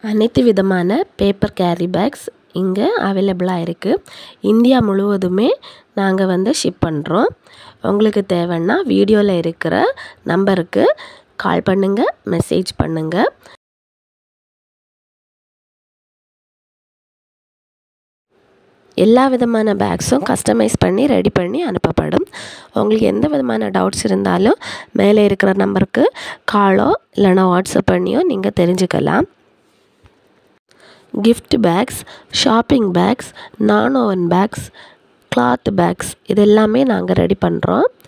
அனைத்து விதமான paper carry bags இங்கே அவைலபிளாக இருக்குது இந்தியா முழுவதுமே நாங்கள் வந்து ஷிப் பண்ணுறோம் உங்களுக்கு தேவைன்னா வீடியோவில் இருக்கிற நம்பருக்கு கால் பண்ணுங்கள் மெசேஜ் பண்ணுங்கள் எல்லா விதமான பேக்ஸும் கஸ்டமைஸ் பண்ணி ரெடி பண்ணி அனுப்பப்படும் உங்களுக்கு எந்த விதமான டவுட்ஸ் இருந்தாலும் மேலே இருக்கிற நம்பருக்கு காலோ இல்லைனா வாட்ஸ்அப் பண்ணியோ நீங்கள் தெரிஞ்சுக்கலாம் gift bags shopping bags non woven bags cloth bags இது எல்லாமே நாங்கள் ரெடி பண்ணுறோம்